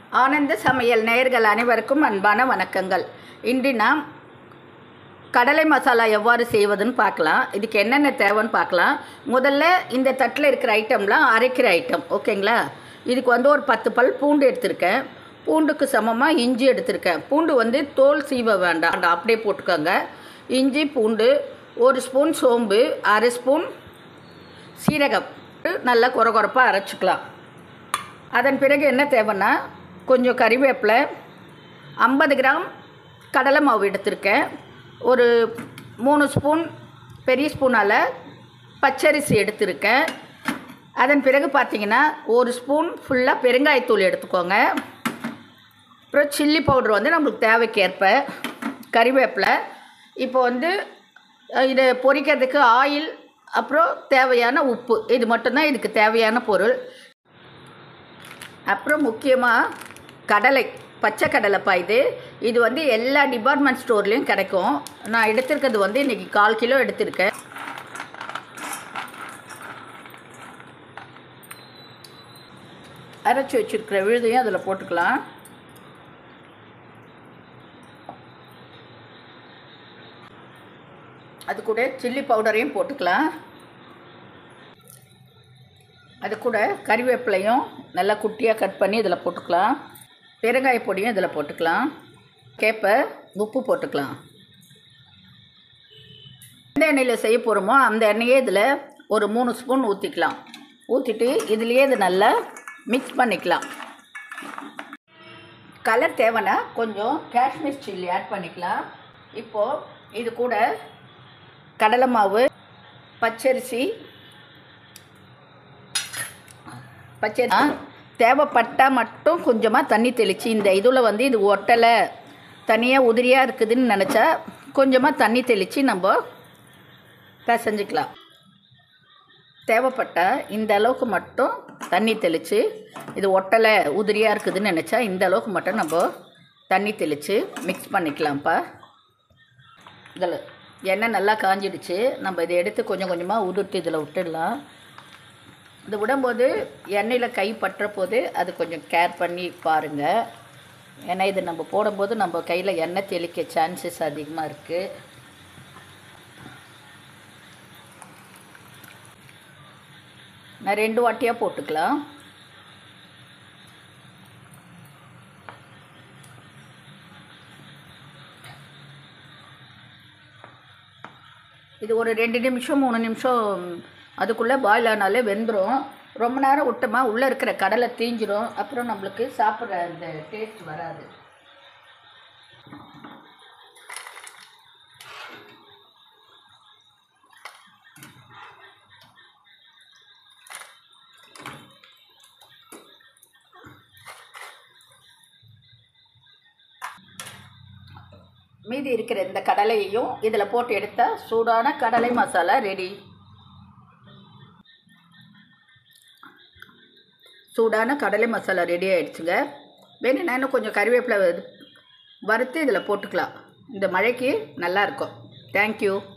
ஆனந்த சமையல் நேயர்கள் அனைவருக்கும் அன்பான வணக்கங்கள் இன்று நாம் கடலை மசாலா எவ்வாறு செய்வதுன்னு பார்க்கலாம் இதுக்கு என்னென்ன தேவைன்னு பார்க்கலாம் முதல்ல இந்த தட்டில் இருக்கிற ஐட்டம்லாம் அரைக்கிற ஐட்டம் ஓகேங்களா இதுக்கு வந்து ஒரு பத்து பல் பூண்டு எடுத்திருக்கேன் பூண்டுக்கு சமமாக இஞ்சி எடுத்திருக்கேன் பூண்டு வந்து தோல் சீவ வேண்டாம் அந்த அப்படியே போட்டுக்கோங்க இஞ்சி பூண்டு ஒரு ஸ்பூன் சோம்பு அரை ஸ்பூன் சீரகம் நல்லா கொர கொரப்பாக அரைச்சிக்கலாம் அதன் பிறகு என்ன தேவைன்னா கொஞ்சம் கறிவேப்பிலை ஐம்பது கிராம் கடலை மாவு எடுத்திருக்கேன் ஒரு மூணு ஸ்பூன் பெரிய ஸ்பூனால் பச்சரிசி எடுத்திருக்கேன் அதன் பிறகு பார்த்தீங்கன்னா ஒரு ஸ்பூன் ஃபுல்லாக பெருங்காயத்தூள் எடுத்துக்கோங்க அப்புறம் சில்லி பவுடர் வந்து நம்மளுக்கு தேவைக்கேற்ப கறிவேப்பிலை இப்போ வந்து அஹ், இதை பொரிக்கிறதுக்கு ஆயில் அப்புறம் தேவையான உப்பு இது மட்டும்தான் இதுக்கு தேவையான பொருள் அப்புறம் முக்கியமாக கடலை பச்சை கடலைப்பா இது இது வந்து எல்லா டிபார்ட்மெண்ட் ஸ்டோர்லேயும் கிடைக்கும் நான் எடுத்திருக்கிறது வந்து இன்றைக்கி கால் கிலோ எடுத்திருக்கேன் அரைச்சி வச்சுருக்கிற விழுதையும் அதில் போட்டுக்கலாம் அது கூட சில்லி பவுடரையும் போட்டுக்கலாம் அது கூட கறிவேப்பிலையும் நல்லா குட்டியாக கட் பண்ணி இதில் போட்டுக்கலாம் பெருங்காய பொடியும் இதில் போட்டுக்கலாம் கேப்பை உப்பு போட்டுக்கலாம் எந்த எண்ணெயில் செய்ய போகிறோமோ அந்த எண்ணெயே இதில் ஒரு மூணு ஸ்பூன் ஊற்றிக்கலாம் ஊற்றிட்டு இதுலேயே இது நல்லா மிக்ஸ் பண்ணிக்கலாம் கலர் தேவைன்னா கொஞ்சம் காஷ்மீர் சில்லி ஆட் பண்ணிக்கலாம் இப்போது இது கூட கடலை மாவு பச்சரிசி பச்சை தேவைப்பட்டால் மட்டும் கொஞ்சமாக தண்ணி தெளித்து இந்த இதில் வந்து இது ஒட்டலை தனியாக உதிரியாக இருக்குதுன்னு நினச்சா கொஞ்சமாக தண்ணி தெளித்து நம்ம பிசைஞ்சிக்கலாம் தேவைப்பட்டால் இந்த அளவுக்கு மட்டும் தண்ணி தெளித்து இது ஒட்டலை உதிரியாக இருக்குதுன்னு நினச்சா இந்த அளவுக்கு மட்டும் நம்ம தண்ணி தெளித்து மிக்ஸ் பண்ணிக்கலாம்ப்பா இதில் எண்ணெய் நல்லா காஞ்சிடுச்சு நம்ம இதை எடுத்து கொஞ்சம் கொஞ்சமாக உதுட்டு இதில் விட்டுடலாம் இது விடும்போது எண்ணெயில் கை பட்டுற போது அது கொஞ்சம் கேர் பண்ணி பாருங்கள் ஏன்னா இது நம்ம போடும்போது நம்ம கையில் எண்ணெய் தெளிக்க சான்சஸ் அதிகமாக இருக்குது நான் ரெண்டு வாட்டியாக போட்டுக்கலாம் இது ஒரு ரெண்டு நிமிஷம் மூணு நிமிஷம் அதுக்குள்ளே பாயில் ஆனாலே வெந்துடும் ரொம்ப நேரம் விட்டோமா உள்ளே இருக்கிற கடலை தீஞ்சிரும் அப்புறம் நம்மளுக்கு சாப்பிட்ற அந்த டேஸ்ட் வராது மீதி இருக்கிற இந்த கடலையையும் இதில் போட்டு எடுத்தால் சூடான கடலை மசாலா ரெடி சூடான கடலை மசாலா ரெடி ஆயிடுச்சுங்க வேணும்னா இன்னும் கொஞ்சம் கறிவேப்பிலை வறுத்து இதில் போட்டுக்கலாம் இந்த மழைக்கு நல்லாயிருக்கும் தேங்க்யூ